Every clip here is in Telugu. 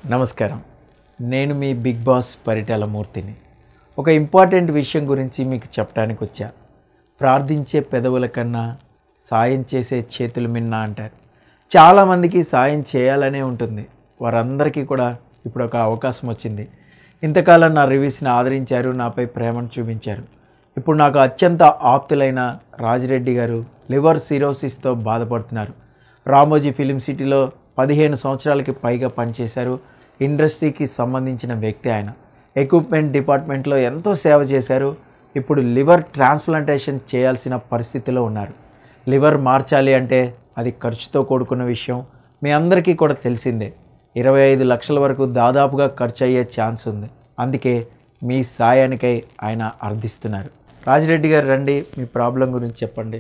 నమస్కారం నేను మీ బిగ్ బాస్ పరిటాల మూర్తిని ఒక ఇంపార్టెంట్ విషయం గురించి మీకు చెప్పడానికి వచ్చా ప్రార్థించే పెదవుల కన్నా సాయం చేసే చేతులు మిన్న అంటారు చాలామందికి సాయం చేయాలనే ఉంటుంది వారందరికీ కూడా ఇప్పుడు ఒక అవకాశం వచ్చింది ఇంతకాలం నా రివ్యూస్ని ఆదరించారు నాపై ప్రేమను చూపించారు ఇప్పుడు నాకు అత్యంత ఆప్తులైన రాజిరెడ్డి గారు లివర్ సిరోసిస్తో బాధపడుతున్నారు రామోజీ ఫిలిం సిటీలో పదిహేను సంవత్సరాలకి పైగా పనిచేశారు ఇండస్ట్రీకి సంబంధించిన వ్యక్తి ఆయన ఎక్విప్మెంట్ డిపార్ట్మెంట్లో ఎంతో సేవ చేశారు ఇప్పుడు లివర్ ట్రాన్స్ప్లాంటేషన్ చేయాల్సిన పరిస్థితిలో ఉన్నారు లివర్ మార్చాలి అంటే అది ఖర్చుతో కూడుకున్న విషయం మీ అందరికీ కూడా తెలిసిందే ఇరవై ఐదు లక్షల వరకు దాదాపుగా ఖర్చు అయ్యే ఛాన్స్ ఉంది అందుకే మీ సాయానికై ఆయన అర్థిస్తున్నారు రాజిరెడ్డి గారు రండి మీ ప్రాబ్లం గురించి చెప్పండి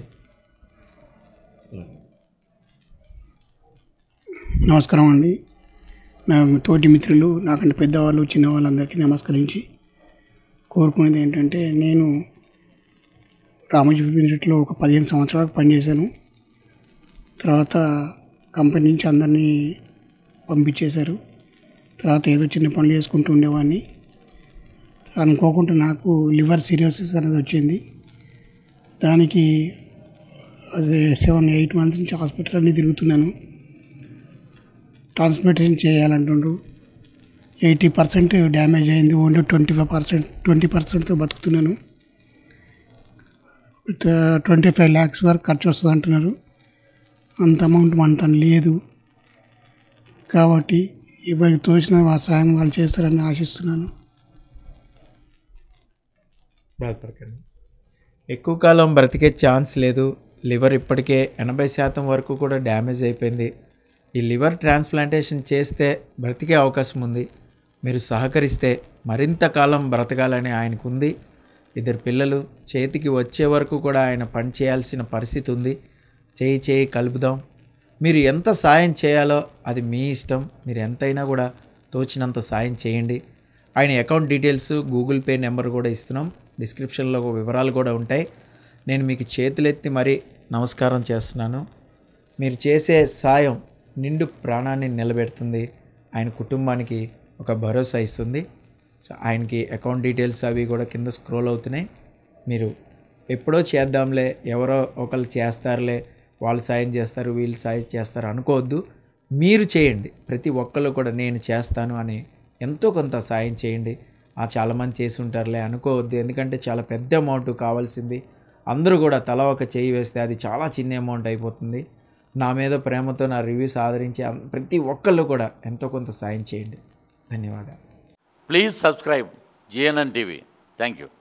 నమస్కారం అండి నా తోటి మిత్రులు నాకంటే పెద్దవాళ్ళు చిన్నవాళ్ళందరికీ నమస్కరించి కోరుకునేది ఏంటంటే నేను రామోజీ ఫిల్మ్ ఇన్స్టిట్యూట్లో ఒక పదిహేను సంవత్సరాలకు పనిచేశాను తర్వాత కంపెనీ నుంచి అందరినీ పంపించేశారు తర్వాత ఏదో చిన్న పనులు చేసుకుంటూ ఉండేవాడిని అనుకోకుండా నాకు లివర్ సిరోసిస్ అనేది వచ్చింది దానికి అదే సెవెన్ ఎయిట్ మంత్స్ నుంచి హాస్పిటల్ అన్నీ తిరుగుతున్నాను ట్రాన్స్ప్లాంటేషన్ చేయాలంటుండ్రు ఎయిటీ పర్సెంట్ డ్యామేజ్ అయింది only twenty five percent twenty పర్సెంట్తో బతుకుతున్నాను ట్వంటీ ఫైవ్ ల్యాక్స్ వరకు ఖర్చు వస్తుంది అంటున్నారు అంత అమౌంట్ మనతో లేదు కాబట్టి ఎవరికి తోచిన వాళ్ళ సాయం వాళ్ళు చేస్తారని ఆశిస్తున్నాను బాధపడకండి ఎక్కువ కాలం బ్రతికే ఛాన్స్ లేదు లివర్ ఇప్పటికే ఎనభై శాతం వరకు కూడా డ్యామేజ్ అయిపోయింది ఈ లివర్ ట్రాన్స్ప్లాంటేషన్ చేస్తే బ్రతికే అవకాశం ఉంది మీరు సహకరిస్తే మరింత కాలం బ్రతకాలని ఆయనకు ఉంది ఇద్దరు పిల్లలు చేతికి వచ్చే వరకు కూడా ఆయన పని చేయాల్సిన పరిస్థితి ఉంది చేయి చేయి కలుపుదాం మీరు ఎంత సాయం చేయాలో అది మీ ఇష్టం మీరు ఎంతైనా కూడా తోచినంత సాయం చేయండి ఆయన account details Google Pay number కూడా ఇస్తున్నాం డిస్క్రిప్షన్లో వివరాలు కూడా ఉంటాయి నేను మీకు చేతులెత్తి మరీ నమస్కారం చేస్తున్నాను మీరు చేసే సాయం నిండు ప్రాణాన్ని నిలబెడుతుంది ఆయన కుటుంబానికి ఒక భరోసా ఇస్తుంది సో ఆయనకి అకౌంట్ డీటెయిల్స్ అవి కూడా కింద స్క్రోల్ అవుతున్నాయి మీరు ఎప్పుడో చేద్దాంలే ఎవరో ఒకళ్ళు చేస్తారులే వాళ్ళు సాయం చేస్తారు వీళ్ళు సాయం చేస్తారు అనుకోవద్దు మీరు చేయండి ప్రతి ఒక్కళ్ళు కూడా నేను చేస్తాను అని ఎంతో కొంత సాయం చేయండి ఆ చాలామంది చేసి ఉంటారులే అనుకోవద్దు ఎందుకంటే చాలా పెద్ద అమౌంట్ కావాల్సింది అందరూ కూడా తల ఒక చేయి వేస్తే అది చాలా చిన్న అమౌంట్ అయిపోతుంది నా మీద ప్రేమతో నా రివ్యూస్ ఆదరించి అం- ప్రతి ఒక్కళ్ళు కూడా ఎంతో కొంత సాయం చేయండి ధన్యవాదాలు Please subscribe GNN TV. Thank you.